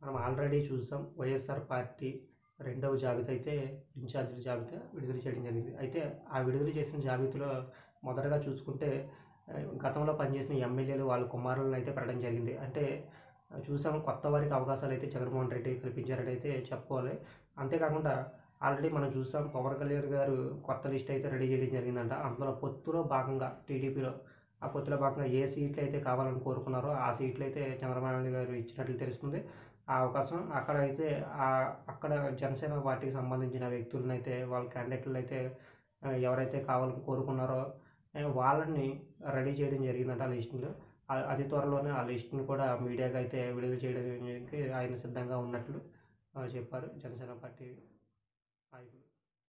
మనం ఆల్రెడీ చూసాం వైఎస్ఆర్ పార్టీ రెండవ జాబితా అయితే ఇన్ఛార్జీల జాబితా విడుదల చేయడం జరిగింది అయితే ఆ విడుదల చేసిన జాబితాలో మొదటగా చూసుకుంటే ఆ, గతంలో పనిచేసిన ఎమ్మెల్యేలు వాళ్ళ కుమారులను అయితే పెట్టడం జరిగింది అంటే ఆ, చూసాం కొత్త వారికి అవకాశాలు అయితే జగన్మోహన్ రెడ్డి కల్పించారని అయితే చెప్పుకోవాలి అంతేకాకుండా ఆల్రెడీ మనం చూసాం పవన్ కళ్యాణ్ గారు కొత్త లిస్ట్ అయితే రెడీ చేయడం జరిగిందంట అందులో పొత్తులో భాగంగా టీడీపీలో ఆ పొత్తులో భాగంగా ఏ సీట్లు అయితే కావాలని కోరుకున్నారో ఆ సీట్లు అయితే చంద్రబాబు నాయుడు గారు ఇచ్చినట్లు తెలుస్తుంది ఆ అవకాశం అక్కడ అయితే ఆ అక్కడ జనసేన పార్టీకి సంబంధించిన వ్యక్తులను అయితే వాళ్ళ క్యాండిడేట్లు అయితే ఆ, ఎవరైతే కావాలని కోరుకున్నారో ఆ, వాళ్ళని రెడీ చేయడం జరిగిందంట ఆ లిస్టులో ఆ- అతి త్వరలోనే ఆ లిస్టుని కూడా మీడియాకి అయితే విడుదల చేయడానికి ఆయన సిద్ధంగా ఉన్నట్లు ఆ, చెప్పారు జనసేన పార్టీ నాయకులు